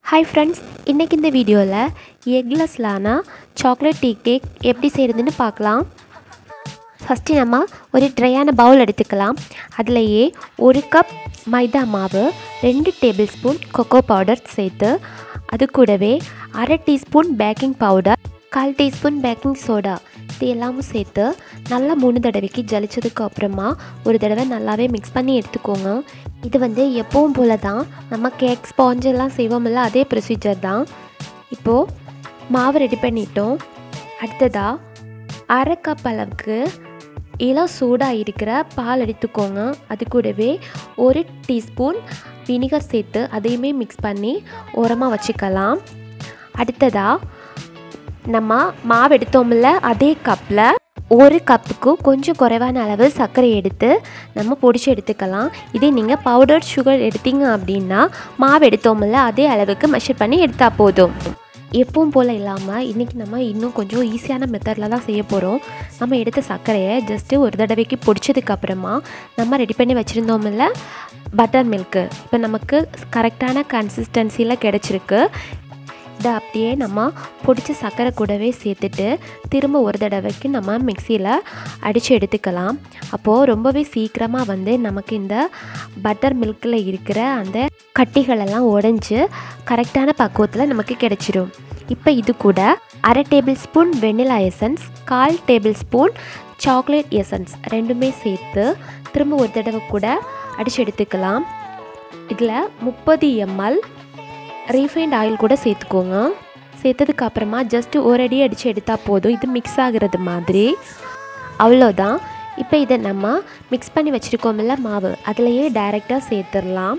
hi friends இன்றைக்கி இந்த வீடியோவில் எக்லெஸ் லானா சாக்லேட் டீ கேக் எப்படி செய்கிறதுன்னு பார்க்கலாம் ஃபஸ்ட்டு நம்ம ஒரு ட்ரையான பவுல் எடுத்துக்கலாம் அதிலேயே ஒரு கப் மைதா மாவு ரெண்டு டேபிள் ஸ்பூன் கொக்கோ பவுடர் சேர்த்து அது கூடவே அரை டீஸ்பூன் பேக்கிங் பவுடர் கால் டீஸ்பூன் பேக்கிங் சோடா இது எல்லாமும் சேர்த்து நல்லா மூணு தடவைக்கு ஜலிச்சதுக்கு அப்புறமா ஒரு தடவை நல்லாவே மிக்ஸ் பண்ணி எடுத்துக்கோங்க இது வந்து எப்பவும் போல தான் நம்ம கேக் ஸ்பாஞ்ச் எல்லாம் செய்வோம்ல அதே ப்ரொசீஜர் தான் இப்போது மாவு ரெடி பண்ணிட்டோம் அடுத்ததாக அரை கப் அளவுக்கு இளம் சூடாக இருக்கிற பால் எடுத்துக்கோங்க அது கூடவே ஒரு டீஸ்பூன் வினிகர் சேர்த்து அதையுமே மிக்ஸ் பண்ணி ஓரமாக வச்சுக்கலாம் அடுத்ததாக நம்ம மாவு எடுத்தோம்ல அதே கப்பில் ஒரு கப்புக்கு கொஞ்சம் குறைவான அளவு சர்க்கரை எடுத்து நம்ம பொடிச்சு எடுத்துக்கலாம் இதே நீங்கள் பவுடர் சுகர் எடுத்தீங்க அப்படின்னா மாவு எடுத்தோம்ல அதே அளவுக்கு மெஷர் பண்ணி எடுத்தால் போதும் எப்பவும் போல் இல்லாமல் இன்றைக்கி நம்ம இன்னும் கொஞ்சம் ஈஸியான மெத்தடில் தான் செய்ய போகிறோம் நம்ம எடுத்த சர்க்கரையை ஜஸ்ட்டு ஒரு தடவைக்கு பொடிச்சதுக்கப்புறமா நம்ம ரெடி பண்ணி வச்சுருந்தோம்ல பட்டர் மில்க்கு இப்போ நமக்கு கரெக்டான கன்சிஸ்டன்சியில் கிடச்சிருக்கு இதை அப்படியே நம்ம பொடிச்ச சர்க்கரை கூடவே சேர்த்துட்டு திரும்ப ஒரு தடவைக்கு நம்ம மிக்சியில் அடித்து எடுத்துக்கலாம் அப்போது ரொம்பவே சீக்கிரமாக வந்து நமக்கு இந்த பட்டர் மில்கில் இருக்கிற அந்த கட்டிகளெல்லாம் உடஞ்சி கரெக்டான பக்குவத்தில் நமக்கு கிடைச்சிரும் இப்போ இது கூட அரை டேபிள் ஸ்பூன் வெண்ணிலா எசன்ஸ் கால் டேபிள் ஸ்பூன் சாக்லேட் எசன்ஸ் ரெண்டுமே சேர்த்து திரும்ப ஒரு தடவை கூட அடித்து எடுத்துக்கலாம் இதில் முப்பது எம்எல் ரீஃபைண்ட் ஆயில் கூட சேர்த்துக்கோங்க சேர்த்ததுக்கு அப்புறமா ஜஸ்ட்டு ஒரு அடி அடித்து எடுத்தால் போதும் இது மிக்ஸ் ஆகிறது மாதிரி அவ்வளோதான் இப்போ இதை நம்ம மிக்ஸ் பண்ணி வச்சுருக்கோம்ல மாவு அதிலையே டைரெக்டாக சேர்த்துடலாம்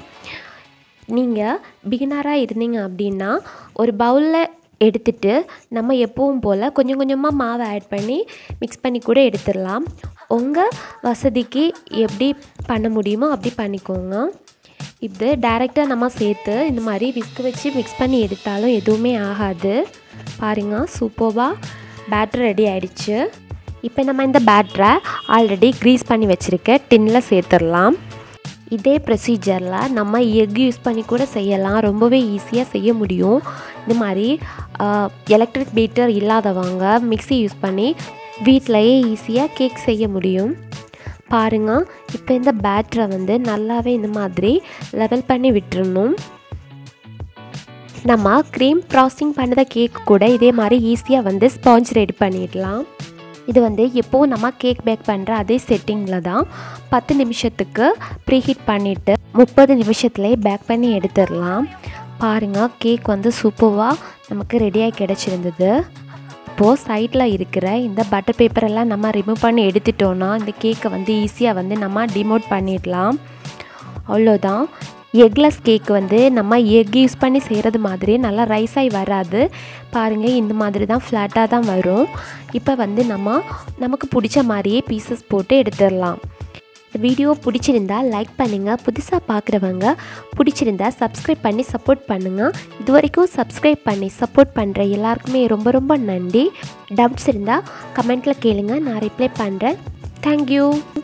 நீங்கள் பிகினராக இருந்தீங்க அப்படின்னா ஒரு பவுலில் எடுத்துட்டு நம்ம எப்பவும் போல் கொஞ்சம் கொஞ்சமாக மாவை ஆட் பண்ணி மிக்ஸ் பண்ணி கூட எடுத்துடலாம் உங்கள் வசதிக்கு எப்படி பண்ண முடியுமோ அப்படி பண்ணிக்கோங்க இது டைரெக்டாக நம்ம சேர்த்து இந்த மாதிரி விஸ்க் வச்சு மிக்ஸ் பண்ணி எடுத்தாலும் எதுவுமே ஆகாது பாருங்க சூப்பர்வாக பேட்டர் ரெடி ஆயிடுச்சு இப்போ நம்ம இந்த பேட்டரை ஆல்ரெடி க்ரீஸ் பண்ணி வச்சுருக்க டின்னில் சேர்த்துடலாம் இதே ப்ரொசீஜரில் நம்ம எக் யூஸ் பண்ணி கூட செய்யலாம் ரொம்பவே ஈஸியாக செய்ய முடியும் இந்த மாதிரி எலக்ட்ரிக் பீட்டர் இல்லாதவங்க மிக்ஸி யூஸ் பண்ணி வீட்டிலையே ஈஸியாக கேக் செய்ய முடியும் பாருங்க இப்போ இந்த பேட்டரை வந்து நல்லாவே இந்த மாதிரி லெவல் பண்ணி விட்டுறணும் நம்ம க்ரீம் ஃப்ராஸ்டிங் பண்ணத கேக் கூட இதே மாதிரி ஈஸியாக வந்து ஸ்பாஞ்ச் ரெடி பண்ணிடலாம் இது வந்து எப்போவும் நம்ம கேக் பேக் பண்ணுற அதே செட்டிங்கில் தான் பத்து நிமிஷத்துக்கு ப்ரீஹீட் பண்ணிவிட்டு முப்பது நிமிஷத்துலேயே பேக் பண்ணி எடுத்துடலாம் பாருங்கள் கேக் வந்து சூப்பராக நமக்கு ரெடியாக கிடச்சிருந்தது இப்போது சைடில் இருக்கிற இந்த பட்டர் பேப்பரெல்லாம் நம்ம ரிமூவ் பண்ணி எடுத்துட்டோன்னா இந்த கேக்கை வந்து ஈஸியாக வந்து நம்ம டிமோட் பண்ணிடலாம் அவ்வளோதான் எக்லெஸ் கேக் வந்து நம்ம எக் யூஸ் பண்ணி செய்கிறது மாதிரி நல்லா ரைஸ் ஆகி வராது பாருங்கள் இந்த மாதிரி தான் ஃப்ளாட்டாக தான் வரும் இப்போ வந்து நம்ம நமக்கு பிடிச்ச மாதிரியே பீசஸ் போட்டு எடுத்துடலாம் வீடியோ பிடிச்சிருந்தா லைக் பண்ணுங்கள் புதுசாக பார்க்குறவங்க பிடிச்சிருந்தா சப்ஸ்கிரைப் பண்ணி சப்போர்ட் பண்ணுங்கள் இது வரைக்கும் சப்ஸ்கிரைப் பண்ணி சப்போர்ட் பண்ணுற எல்லாருக்குமே ரொம்ப ரொம்ப நன்றி டவுட்ஸ் இருந்தால் கமெண்ட்டில் கேளுங்க நான் ரிப்ளை பண்ணுறேன் தேங்க்யூ